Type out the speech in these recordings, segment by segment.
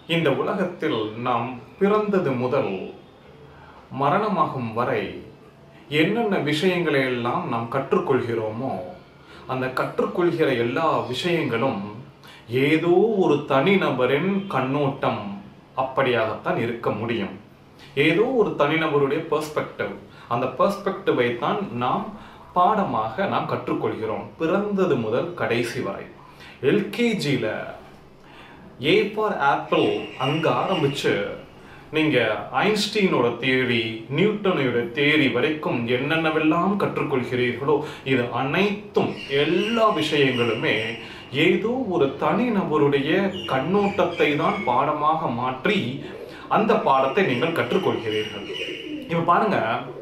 இந்த உலகத்தில் நாம் பிறந்தது முதல் மரணமாகும் வரை என்னென்ன விஷயங்களை எல்லாம் நாம் கற்றுக்கொள்கிறோமோ அந்த கற்றுக்கொள்கிற எல்லா விஷயங்களும் ஏதோ ஒரு தனிநபரின் கண்ணோட்டம் அப்படியாகத்தான் இருக்க முடியும் ஏதோ ஒரு தனிநபருடைய பெர்ஸ்பெக்டிவ் அந்த பெர்ஸ்பெக்டிவை தான் நாம் பாடமாக நாம் கற்றுக்கொள்கிறோம் பிறந்தது முதல் கடைசி வரை எல்கேஜியில் ஏ ஃபார் ஆப்பிள் அங்க ஆரம்பிச்சு நீங்க ஐன்ஸ்டீனோட தியரி நியூட்டனோட தியரி வரைக்கும் என்னென்னவெல்லாம் கற்றுக்கொள்கிறீர்களோ இது அனைத்தும் எல்லா விஷயங்களுமே ஏதோ ஒரு தனி நபருடைய கண்ணோட்டத்தை தான் பாடமாக மாற்றி அந்த பாடத்தை நீங்கள் கற்றுக்கொள்கிறீர்கள் இப்ப பாருங்க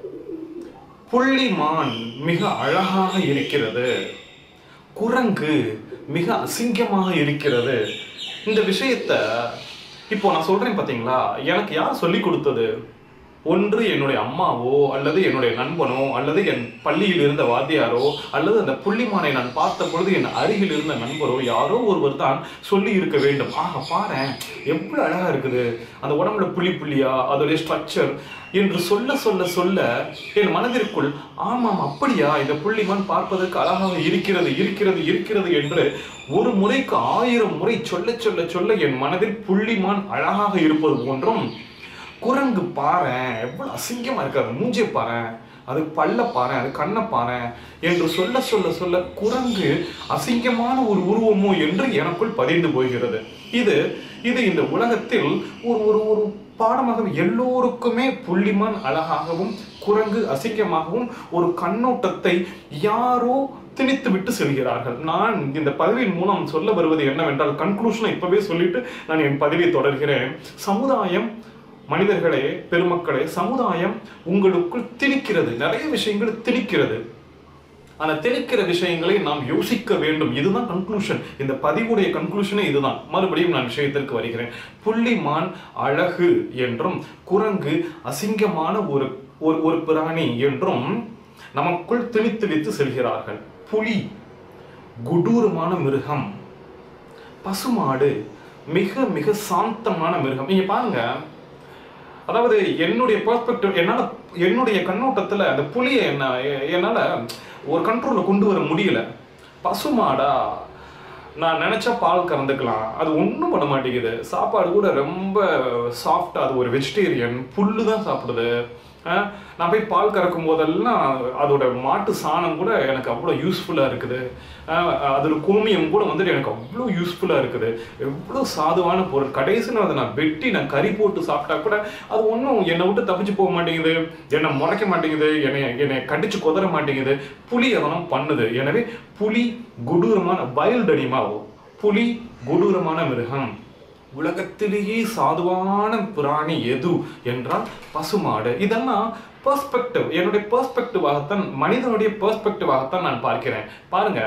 புள்ளிமான் மிக அழகாக இருக்கிறது குரங்கு மிக அசிங்கமாக இருக்கிறது இந்த விஷயத்த இப்போ நான் சொல்றேன் பாத்தீங்களா எனக்கு யார் சொல்லி கொடுத்தது ஒன்று என்னுடைய அம்மாவோ அல்லது என்னுடைய நண்பனோ அல்லது என் பள்ளியில் இருந்த வாத்தியாரோ அல்லது அந்த புள்ளிமானை நான் பார்த்த பொழுது என் அருகில் இருந்த நண்பரோ யாரோ ஒருவர் தான் சொல்லி இருக்க வேண்டும் ஆக பாரேன் எவ்வளவு அழகா இருக்குது அந்த உடம்புல புள்ளி புள்ளியா அதோடைய ஸ்ட்ரக்சர் என்று சொல்ல சொல்ல சொல்ல என் மனதிற்குள் ஆமாம் அப்படியா இந்த புள்ளிமான் பார்ப்பதற்கு அழகாக இருக்கிறது இருக்கிறது இருக்கிறது என்று ஒரு முறைக்கு ஆயிரம் முறை சொல்ல சொல்ல சொல்ல என் மனதில் புள்ளிமான் அழகாக இருப்பது போன்றும் குரங்கு பாரேன் எவ்வளவு அசிங்கமா இருக்கு அது மூஞ்சிய பாரேன் அது பல்ல பாரேன் அது கண்ணை பாரேன் என்று சொல்ல சொல்ல சொல்ல குரங்கு அசிங்கமான ஒரு உருவமோ என்று எனக்குள் பதிந்து போகிறது இது இது இந்த உலகத்தில் ஒரு ஒரு ஒரு பாடமாக எல்லோருக்குமே புள்ளிமான் அழகாகவும் குரங்கு அசிங்கமாகவும் ஒரு கண்ணோட்டத்தை யாரோ திணித்து விட்டு செல்கிறார்கள் நான் இந்த பதிவின் மூலம் சொல்ல வருவது என்னவென்றால் கன்க்ளூஷனை இப்பவே சொல்லிட்டு நான் என் பதிவை தொடர்கிறேன் சமுதாயம் மனிதர்களே பெருமக்களே சமுதாயம் உங்களுக்குள் திணிக்கிறது நிறைய விஷயங்கள் திணிக்கிறது ஆனா திணிக்கிற விஷயங்களை நாம் யோசிக்க வேண்டும் இதுதான் கன்க்ளூஷன் இந்த பதிவுடைய கன்க்ளூஷனே இதுதான் மறுபடியும் நான் விஷயத்திற்கு வருகிறேன் புள்ளிமான் அழகு என்றும் குரங்கு அசிங்கமான ஒரு ஒரு ஒரு பிராணி என்றும் நமக்குள் திணித்து வைத்து செல்கிறார்கள் புலி கொடூரமான மிருகம் பசுமாடு மிக மிக சாந்தமான மிருகம் நீங்க பாருங்க அதாவது என்னுடைய பெர்ஸ்பெக்டிவ் என்னால என்னுடைய கண்ணோட்டத்துல அந்த புலியை என்ன எ- என்னால ஒரு கண்ட்ரோல்ல கொண்டு வர முடியல பசுமாடா நான் நினைச்சா பால் கறந்துக்கலாம் அது ஒன்றும் பண்ண மாட்டேங்குது சாப்பாடு கூட ரொம்ப சாஃப்டா அது ஒரு வெஜிடேரியன் புல்லு தான் சாப்பிடுது அஹ், நான் போய் பால் கறக்கும் போதெல்லாம் அதோட மாட்டு சாணம் கூட எனக்கு அவ்வளோ யூஸ்ஃபுல்லாக இருக்குது அஹ், அதோட கோமியம் கூட வந்துட்டு எனக்கு அவ்வளோ யூஸ்ஃபுல்லாக இருக்குது எவ்வளோ சாதுவான பொருள் கடைசியில் அதை நான் வெட்டி நான் கறி போட்டு சாப்பிட்டா கூட அது ஒன்றும் என்னை விட்டு தப்பிச்சு போக மாட்டேங்குது என்னை முறைக்க மாட்டேங்குது என்னை என்னை கடிச்சு கொதற மாட்டேங்குது புலி அதெல்லாம் பண்ணுது எனவே புலி கொடூரமான வைல்ட் அனிமல் புலி கொடூரமான மிருகம் உலகத்திலேயே சாதுவான பிராணி எது என்றால் பசுமாடு இதெல்லாம் பெர்ஸ்பெக்டிவ் என்னுடைய பெர்ஸ்பெக்டிவாகத்தான் மனிதனுடைய பெர்ஸ்பெக்டிவாகத்தான் நான் பார்க்கிறேன் பாருங்க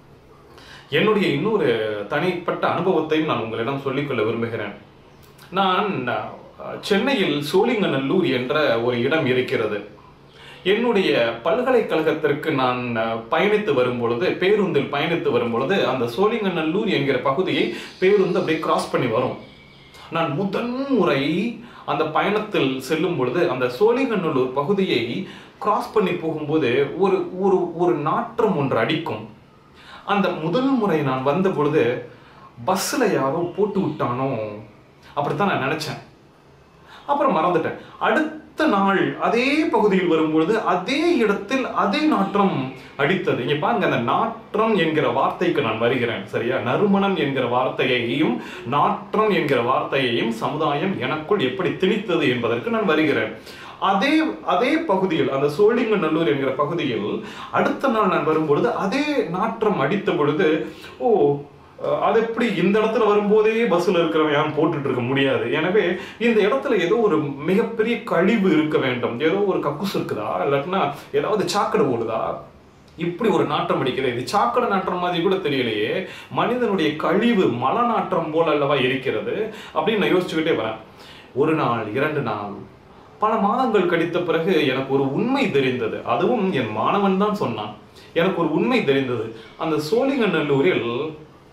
என்னுடைய இன்னொரு தனிப்பட்ட அனுபவத்தையும் நான் உங்களிடம் சொல்லிக்கொள்ள விரும்புகிறேன் நான் அஹ், சென்னையில் சோழிங்கநல்லூர் என்ற ஒரு இடம் இருக்கிறது என்னுடைய பல்கலைக்கழகத்திற்கு நான் அஹ், பயணித்து வரும் பொழுது பேருந்தில் பயணித்து வரும் பொழுது அந்த சோழிங்கநல்லூர் என்கிற பகுதியை பேருந்து அப்படியே கிராஸ் பண்ணி வரும் நான் முதன் முறை அந்த பயணத்தில் செல்லும் பொழுது அந்த சோழிங்கநல்லூர் பகுதியை கிராஸ் பண்ணி போகும்போது ஒரு ஒரு ஒரு நாற்றம் ஒன்று அடிக்கும் அந்த முதல் முறை நான் வந்த பொழுது பஸ்ஸில் யாரோ போட்டு விட்டானோ அப்படித்தான் நான் நினைச்சேன் அப்புறம் மறந்துட்டேன் அடுத்த நாள் அதே பகுதியில் வரும்பொழுது அதே இடத்தில் அதே நாற்றம் அடித்தது இங்க பாருங்க அந்த நாற்றம் என்கிற வார்த்தைக்கு நான் வருகிறேன் சரியா நறுமணம் என்கிற வார்த்தையையும் நாற்றம் என்கிற வார்த்தையையும் சமுதாயம் எனக்குள் எப்படி திணித்தது என்பதற்கு நான் வருகிறேன் அதே அதே பகுதியில் அந்த சோழிங்கநல்லூர் என்கிற பகுதியில் அடுத்த நாள் நான் வரும்பொழுது அதே நாற்றம் அடித்த பொழுது ஓ அஹ் அது எப்படி இந்த இடத்துல வரும்போதே பஸ்ல இருக்கிறவன் யாரும் போட்டுட்டு இருக்க முடியாது எனவே இந்த இடத்துல ஏதோ ஒரு மிகப்பெரிய கழிவு இருக்க வேண்டும் ஏதோ ஒரு கக்குஸ் இருக்குதா இல்லாட்டினா ஏதாவது சாக்கடை ஓடுதா இப்படி ஒரு நாற்றம் அடிக்கிறது இது சாக்கடை நாற்றம் மாதிரி கூட தெரியலையே மனிதனுடைய கழிவு மல நாற்றம் போல அல்லவா இருக்கிறது அப்படின்னு நான் யோசிச்சுக்கிட்டே வரேன் ஒரு நாள் இரண்டு நாள் பல மாதங்கள் கழித்த பிறகு எனக்கு ஒரு உண்மை தெரிந்தது அதுவும் என் மாணவன் தான் சொன்னான் எனக்கு ஒரு உண்மை தெரிந்தது அந்த சோழிங்கநல்லூரில்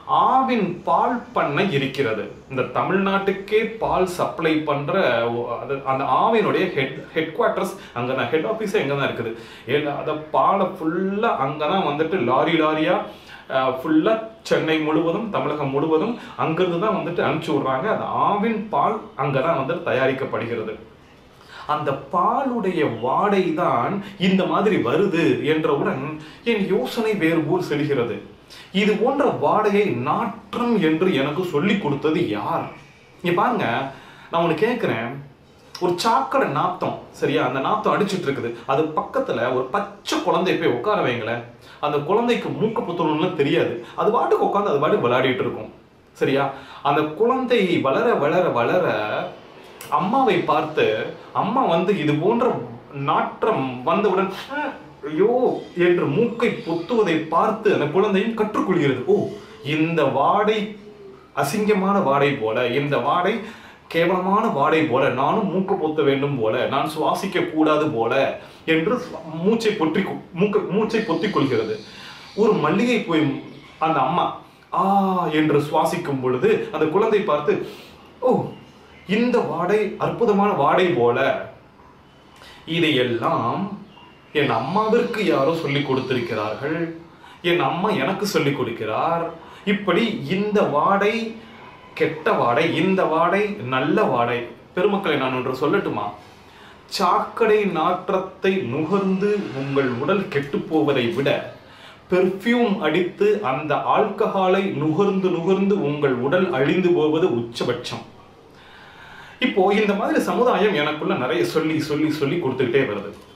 ஆவின் பால் பண்ணை இருக்கிறது இந்த தமிழ்நாட்டுக்கே பால் சப்ளை பண்ற ஒ- அது அந்த ஆவினுடைய ஹெட் ஹெட் குவார்ட்டர்ஸ் அங்கே தான் ஹெட் ஆஃபீஸே எங்கே தான் இருக்குது ஏன்னா அதை பாலை ஃபுல்லாக அங்கே தான் வந்துட்டு லாரி லாரியா ஃபுல்லாக சென்னை முழுவதும் தமிழகம் முழுவதும் அங்கிருந்து தான் வந்துட்டு அனுப்பிச்சி விடுறாங்க அந்த ஆவின் பால் அங்கே தான் வந்துட்டு தயாரிக்கப்படுகிறது அந்த பாலுடைய வாடை தான் இந்த மாதிரி வருது என்றவுடன் என் யோசனை வேறு ஊர் செல்கிறது இது போன்ற வாடையை நாற்றம் என்று எனக்கு சொல்லி கொடுத்தது யார் இங்க பாருங்க நான் ஒன்று கேட்குறேன் ஒரு சாக்கடை நாத்தம் சரியா அந்த நாத்தம் அடிச்சிட்டு இருக்குது அது பக்கத்துல ஒரு பச்சை குழந்தை போய் உட்கார வைங்களேன் அந்த குழந்தைக்கு மூக்க புத்தணும்னு தெரியாது அது பாட்டுக்கு உட்காந்து அது பாட்டுக்கு விளையாடிட்டு இருக்கும் சரியா அந்த குழந்தை வளர வளர வளர அம்மாவை பார்த்து அம்மா வந்து இது போன்ற நாற்றம் வந்தவுடன் "ஹம், ஐயோ என்று மூக்கை பொத்துவதை பார்த்து அந்த குழந்தையும் கற்றுக்கொள்கிறது ஓ இந்த வாடை அசிங்கமான வாடை போல இந்த வாடை கேவலமான வாடை போல நானும் மூக்கு பொத்த வேண்டும் போல நான் சுவாசிக்க கூடாது போல என்று சுவா- மூச்சை பொற்றி மூக்க மூச்சை பொத்திக் கொள்கிறது ஒரு மல்லிகை போய் அந்த அம்மா ஆ என்று சுவாசிக்கும் பொழுது அந்த குழந்தை பார்த்து ஓ இந்த வாடை அற்புதமான வாடை போல இதையெல்லாம் என் அம்மாவிற்கு யாரோ சொல்லி கொடுத்திருக்கிறார்கள் என் அம்மா எனக்கு சொல்லி கொடுக்கிறார் இப்படி இந்த வாடை கெட்ட வாடை இந்த வாடை நல்ல வாடை பெருமக்களை நான் ஒன்று சொல்லட்டுமா சாக்கடை நாற்றத்தை நுகர்ந்து உங்கள் உடல் கெட்டுப் போவதை விட பெர்ஃப்யூம் அடித்து அந்த ஆல்கஹாலை நுகர்ந்து நுகர்ந்து உங்கள் உடல் அழிந்து போவது உச்சபட்சம் இப்போ இந்த மாதிரி சமுதாயம் எனக்குள்ள நிறைய சொல்லி சொல்லி சொல்லி கொடுத்துக்கிட்டே வருது